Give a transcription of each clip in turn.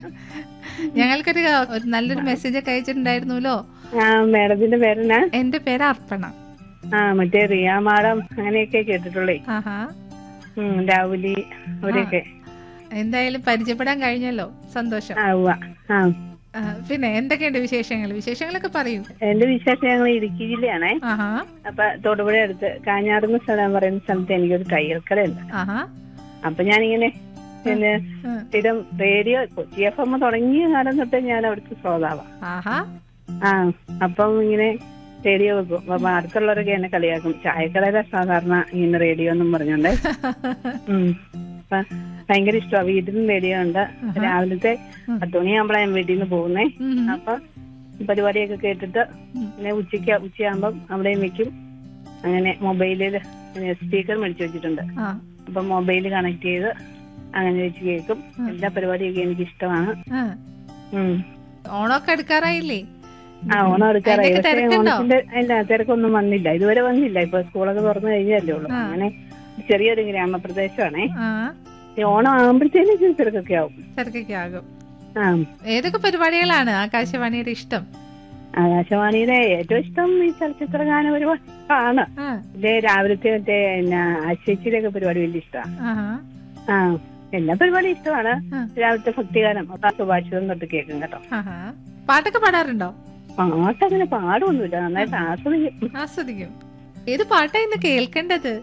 ഞങ്ങൾക്കൊരു ഒരു നല്ലൊരു മെസ്സേജ് ഒക്കെ അയച്ചിട്ടുണ്ടായിരുന്നല്ലോ ആ മേഡത്തിന്റെ പേരെന്നാ എന്റെ പേര് അർപ്പണ ആ മറ്റേ റിയ മാഡം അങ്ങനെയൊക്കെ കേട്ടിട്ടുള്ളേ ആഹാ ഉം, രാഹുലി അവരെയൊക്കെ എന്തായാലും പരിചയപ്പെടാൻ കഴിഞ്ഞല്ലോ സന്തോഷം ആ ഉവ്വ ആ ആ, പിന്നെ എന്തൊക്കെയുണ്ട് വിശേഷങ്ങൾ വിശേഷങ്ങളൊക്കെ പറയൂ എന്റെ വിശേഷം ഞങ്ങൾ ഇടുക്കി ജില്ലയാണേ ആഹാ അപ്പൊ തൊടുപുഴ അടുത്ത് കാഞ്ഞാടുന്ന സ്ഥലം പറയുന്ന സ്ഥലത്ത് എനിക്കൊരു തയ്യൽക്കടയുണ്ട് ആഹാ അപ്പൊ ഞാനിങ്ങനെ പിന്നെ ഉം. സ്ഥിരം റേഡിയോ കൊച്ചി എഫ് എം തുടങ്ങിയ കാലം തൊട്ട് ഞാൻ അവിടുത്തെ ശ്രോതാവാ ആഹാ ആ അപ്പം ഇങ്ങനെ റേഡിയോ വെക്കും അപ്പൊ അടുത്തുള്ളവരൊക്കെ എന്നെ കളിയാക്കും ചായക്കടയിലെ സാധാരണ ഇങ്ങനെ റേഡിയോ എന്നും പറഞ്ഞോണ്ട് ഉം. അപ്പൊ ഭയങ്കര ഇഷ്ടമാണ് വീട്ടിലും റേഡിയോ ഉണ്ട് രാവിലത്തെ പത്ത് മണിയാകുമ്പോഴാ ഞാൻ വീട്ടിൽ നിന്ന് പോകുന്നേ ഉം. അപ്പൊ പരിപാടിയൊക്കെ കേട്ടിട്ട് ഉം. പിന്നെ ഉച്ചയ്ക്ക് ഉച്ചയാകുമ്പം അവിടെയും വെക്കും അങ്ങനെ മൊബൈലിൽ സ്പീക്കർ മേടിച്ചു വെച്ചിട്ടുണ്ട് ആ അപ്പൊ മൊബൈൽ കണക്ട് ചെയ്ത് അങ്ങനെ വെച്ച് കേൾക്കും എല്ലാ പരിപാടിയൊക്കെ എനിക്ക് ഇഷ്ടമാണ് ആ. ഉം. ഓണമൊക്കെ എടുക്കാറായില്ലേ ആ ഓണം എടുക്കാറായി അതിന്റെയൊക്കെ പക്ഷേ തിരക്കുണ്ടോ? ഓണത്തിന്റെ ഇല്ല തിരക്കൊന്നും വന്നില്ല ഇതുവരെ വന്നില്ല ഇപ്പൊ സ്കൂളൊക്കെ തുറന്നു കഴിഞ്ഞല്ലേ ഉള്ളൂ ആ. അങ്ങനെ ചെറിയൊരു ഗ്രാമപ്രദേശമാണേ ആ ഈ ഓണം ആകുമ്പോഴത്തേനും തിരക്കൊക്കെ ആവും തിരക്കൊക്കെ ആകും ആ ഏതൊക്കെ പരിപാടികളാണ് ആകാശവാണിയുടെ ഇഷ്ടം ആകാശവാണിയുടെ ഏറ്റവും ഇഷ്ടം ഈ ചലച്ചിത്ര ഗാന പരിപാടിയാണ് ആ ഇതേ രാവിലത്തെ മറ്റേ പിന്നെ ആശേച്ചിയുടെ ഒക്കെ പരിപാടി വലിയ ഇഷ്ടമാണ് ആഹാ ആ എല്ലാ പരിപാടിയും ഇഷ്ടമാണ് ആ. രാവിലത്തെ ഭക്തിഗാനം ഒക്കെ സുഭാഷിതം തൊട്ട് കേൾക്കും കേട്ടോ ആഹാ പാട്ടൊക്കെ പാടാറുണ്ടോ പാട്ട് അങ്ങനെ പാടൊന്നുമില്ല നന്നായിട്ട് ആസ്വദിക്കും ആസ്വദിക്കും ഏത് പാട്ടാ ഇന്ന് കേൾക്കേണ്ടത്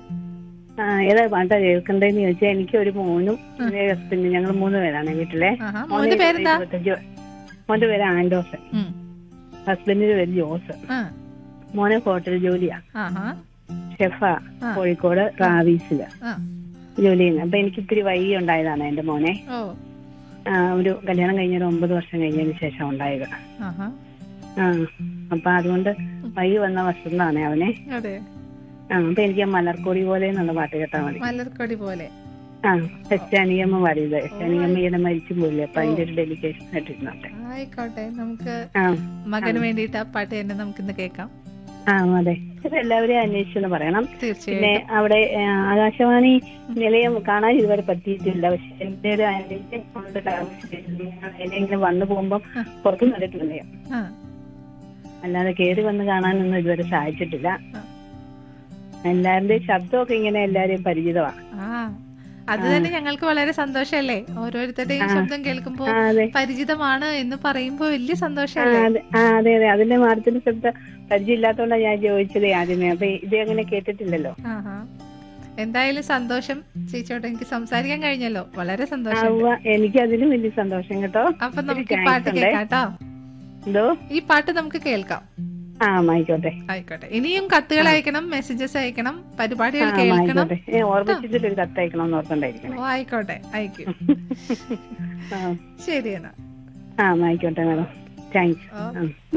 ആ ഏതാ പാട്ടാ കേൾക്കണ്ടേന്ന് ചോദിച്ചാൽ എനിക്ക് ഒരു മോനും പിന്നെ ഹസ്ബൻഡും ഞങ്ങൾ മൂന്ന് പേരാണ് വീട്ടിലെ ആഹാ മോന്റെ പേരെന്താ ഇരുപത്തഞ്ച് മോന്റെ പേര് ആൻഡോസ് ഉം. ഹസ്ബൻഡിന്റെ പേര് ജോസ് ആ മോനെ ഹോട്ടൽ ജോലിയാ ആഹാ ഷെഫാ ആ. കോഴിക്കോട് റാവീസില് ആ ജോലി ചെയ്യുന്നത് അപ്പൊ എനിക്ക് ഇത്തിരി വൈകി ഉണ്ടായതാണ് എന്റെ മോനെ ഓ ആ, ഒരു കല്യാണം കഴിഞ്ഞ ഒരു ഒമ്പത് വർഷം കഴിഞ്ഞതിന് ശേഷം ഉണ്ടായത് ആഹാ ആ അപ്പൊ അതുകൊണ്ട് വൈകി വന്ന വസന്താണ് അവനെ അതെ ആ അപ്പൊ എനിക്ക് ആ മലർക്കൊടി പോലെ എന്നുള്ള പാട്ട് കേട്ടാ മതി മലർക്കൊടി പോലെ ആ എസ്റ്റാനിയമ്മ പാടിയത് എസ്റ്റാനിയമ്മ ഈയിടെ മരിച്ചു പോയില്ലേ അപ്പൊ അതിന്റെ ഒരു ഡെലിക്കേഷൻ ആയിട്ടിരുന്നോട്ടെ ആയിക്കോട്ടെ നമുക്ക് ആ മകന് വേണ്ടിയിട്ട് ആ പാട്ട് തന്നെ നമുക്കിന്ന് കേൾക്കാം ആ അതെ ഇത് എല്ലാവരെയും അന്വേഷിച്ചെന്ന് പറയണം പിന്നെ തീർച്ചയായും അവിടെ ആ, ആകാശവാണി നിലയം കാണാൻ ഇതുവരെ പറ്റിയിട്ടില്ല പക്ഷെ എന്റെ ഒരു അനിയൻ കൊണ്ട് എന്നെ വന്നു പോകുമ്പോ പുറത്തു കണ്ടിട്ടുണ്ട് ഞാൻ. ആ അല്ലാതെ കേറി വന്ന് കാണാനൊന്നും ഇതുവരെ സാധിച്ചിട്ടില്ല ആ. എല്ലാവരുടെയും ശബ്ദമൊക്കെ ഇങ്ങനെ എല്ലാരെയും പരിചിതമാണ് ആ അത് തന്നെ ഞങ്ങൾക്ക് വളരെ സന്തോഷല്ലേ ഓരോരുത്തരുടെയും ശബ്ദം കേൾക്കുമ്പോ ആ അതെ പരിചിതമാണ് എന്ന് പറയുമ്പോ വലിയ ആ സന്തോഷല്ലേ അതെ ആ അതെ അതെ അതിന്റെ മാഡത്തിന്റെ ശബ്ദം പരിചയമില്ലാത്തോണ്ടാണ് ഞാൻ ചോദിച്ചത് ആദ്യമേ അപ്പൊ ഇത് അങ്ങനെ കേട്ടിട്ടില്ലല്ലോ ആഹാ എന്തായാലും സന്തോഷം ചേച്ചിയോട് എനിക്ക് സംസാരിക്കാൻ കഴിഞ്ഞല്ലോ വളരെ ആ സന്തോഷം ഉവ്വ, എനിക്ക് അതിലും വലിയ സന്തോഷം കേട്ടോ അപ്പൊ നമുക്ക് ഈ thanks പാട്ട് ഉണ്ടേ. കേൾക്കാട്ടോ എന്തോ ഈ പാട്ട് നമുക്ക് കേൾക്കാം ആ ആയിക്കോട്ടെ ആയിക്കോട്ടെ ഇനിയും കത്തുകൾ അയക്കണം മെസ്സേജസ് അയക്കണം ആ പരിപാടികൾ കേൾക്കണം ആയിക്കോട്ടെ ഏ, ഓർമ്മിച്ചിട്ട് ഒരു കത്തയക്കണമെന്ന് ഓർക്കണ്ടായിരിക്കണം ഓ ആയിക്കോട്ടെ അയക്കും ആ ശരി എന്നാ ആ ആയിക്കോട്ടെ മാഡം താങ്ക്സ് ഓ ആ